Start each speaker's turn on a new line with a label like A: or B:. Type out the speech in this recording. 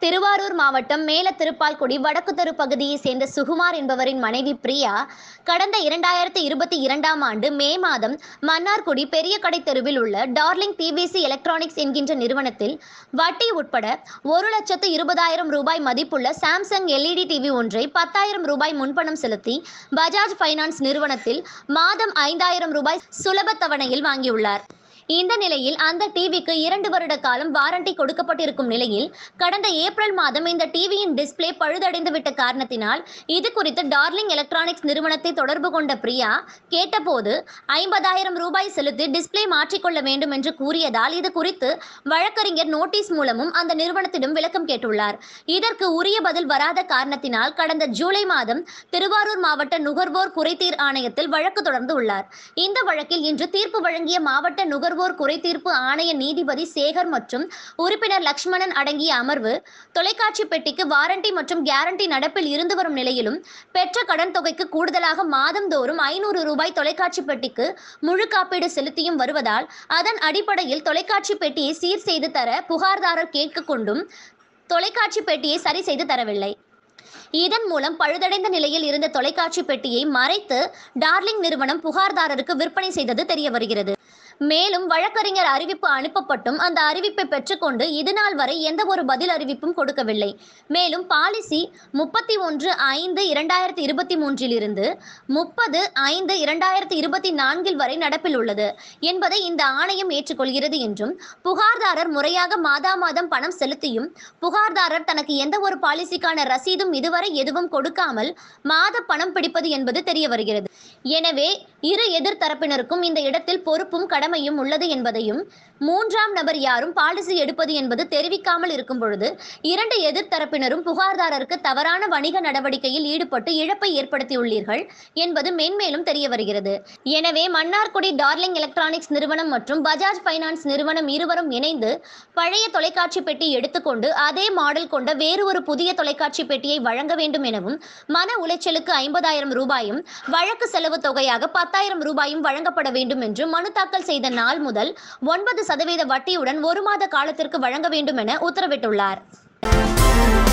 A: திருவாரூர் மாவட்டம் மேல திருப்பால்குடி வடக்கு தெரு பகுதியை சேர்ந்த சுகுமார் என்பவரின் மனைவி பிரியா கடந்த இரண்டாயிரத்தி இருபத்தி இரண்டாம் ஆண்டு மே மாதம் மன்னார்குடி பெரிய கடை தெருவில் உள்ள டார்லிங் டிவிசி எலக்ட்ரானிக்ஸ் என்கின்ற நிறுவனத்தில் வட்டி உட்பட ஒரு லட்சத்து இருபதாயிரம் ரூபாய் மதிப்புள்ள சாம்சங் எல்இடி டிவி ஒன்றை பத்தாயிரம் ரூபாய் முன்பணம் செலுத்தி பஜாஜ் ஃபைனான்ஸ் நிறுவனத்தில் மாதம் ஐந்தாயிரம் ரூபாய் சுலப தவணையில் வாங்கியுள்ளார் இந்த நிலையில் அந்த டிவிக்கு இரண்டு வருட காலம் வாரண்டி கொடுக்கப்பட்டிருக்கும் நிலையில் கடந்த ஏப்ரல் மாதம் இந்த டிவியின் டிஸ்ப்ளே பழுதடைந்து விட்ட காரணத்தினால் இது குறித்து டார்லிங் எலக்ட்ரானிக்ஸ் நிறுவனத்தை தொடர்பு கொண்ட பிரியா கேட்டபோது ஐம்பதாயிரம் ரூபாய் செலுத்தி டிஸ்ப்ளே மாற்றிக்கொள்ள வேண்டும் என்று கூறியதால் இது குறித்து வழக்கறிஞர் நோட்டீஸ் மூலமும் அந்த நிறுவனத்திடம் விளக்கம் கேட்டுள்ளார் இதற்கு உரிய பதில் வராத காரணத்தினால் கடந்த ஜூலை மாதம் திருவாரூர் மாவட்ட நுகர்வோர் குறைதீர் ஆணையத்தில் வழக்கு தொடர்ந்து உள்ளார் இந்த வழக்கில் இன்று தீர்ப்பு வழங்கிய மாவட்ட நுகர்வோர் குறைதீர்ப்பு ஆணைய நீதிபதி சேகர் மற்றும் உறுப்பினர் லக்ஷ்மணன் அடங்கிய அமர்வு தொலைக்காட்சி பெட்டிக்கு வாரண்டி மற்றும் கேரண்டி நடப்பில் இருந்து வரும் நிலையிலும் பெற்ற கடன் தொகைக்கு கூடுதலாக மாதந்தோறும் ஐநூறு ரூபாய் தொலைக்காட்சி பெட்டிக்கு முழு காப்பீடு செலுத்தியும் வருவதால் அதன் அடிப்படையில் தொலைக்காட்சி பெட்டியை சீர் செய்து தர புகார்தாரர் கேட்க கொண்டும் தொலைக்காட்சி பெட்டியை சரி செய்து தரவில்லை இதன் மூலம் பழுதடைந்த நிலையில் இருந்த தொலைக்காட்சி பெட்டியை மறைத்து டார்லிங் நிறுவனம் புகார்தாரருக்கு விற்பனை செய்தது தெரிய வருகிறது மேலும் வழக்கறிஞர் அறிவிப்பு அனுப்பப்பட்டும் அந்த அறிவிப்பை பெற்றுக்கொண்டு இதுநாள் வரை எந்த ஒரு பதில் அறிவிப்பும் கொடுக்கவில்லை மேலும் பாலிசி முப்பத்தி ஒன்று ஐந்து இரண்டாயிரத்தி இருபத்தி மூன்றிலிருந்து முப்பது ஐந்து இரண்டாயிரத்தி இருபத்தி நான்கில் வரை நடப்பில் உள்ளது என்பதை இந்த ஆணையம் ஏற்றுக்கொள்கிறது என்றும் புகார்தாரர் முறையாக மாதா மாதம் பணம் செலுத்தியும் புகார்தாரர் தனக்கு எந்த ஒரு பாலிசிக்கான ரசீதும் இதுவரை எதுவும் கொடுக்காமல் மாத பணம் பிடிப்பது என்பது தெரிய வருகிறது எனவே இரு எதிர்த்தரப்பினருக்கும் இந்த இடத்தில் பொறுப்பும் கடமையும் உள்ளது என்பதையும் மூன்றாம் நபர் யாரும் பாலிசி எடுப்பது என்பது தெரிவிக்காமல் இருக்கும் பொழுது இரண்டு எதிர்த்தரப்பினரும் புகார்தாரருக்கு தவறான வணிக நடவடிக்கையில் ஈடுபட்டு இழப்பை ஏற்படுத்தியுள்ளீர்கள் என்பது மென்மேலும் தெரிய வருகிறது எனவே மன்னார்குடி டார்லிங் எலக்ட்ரானிக்ஸ் நிறுவனம் மற்றும் பஜாஜ் ஃபைனான்ஸ் நிறுவனம் இருவரும் இணைந்து பழைய தொலைக்காட்சி பெட்டி எடுத்துக்கொண்டு அதே மாடல் கொண்ட வேறு ஒரு புதிய தொலைக்காட்சி பெட்டியை வழங்க வேண்டும் எனவும் மன உளைச்சலுக்கு ஐம்பதாயிரம் ரூபாயும் வழக்கு செலவு தொகையாக பத்தாயிரம் ரூபாயும் வழங்கப்பட வேண்டும் என்று மனு தாக்கல் செய்த நாள் முதல் ஒன்பது சதவீத வட்டியுடன் ஒரு மாத காலத்திற்கு வழங்க வேண்டும் என உத்தரவிட்டுள்ளார்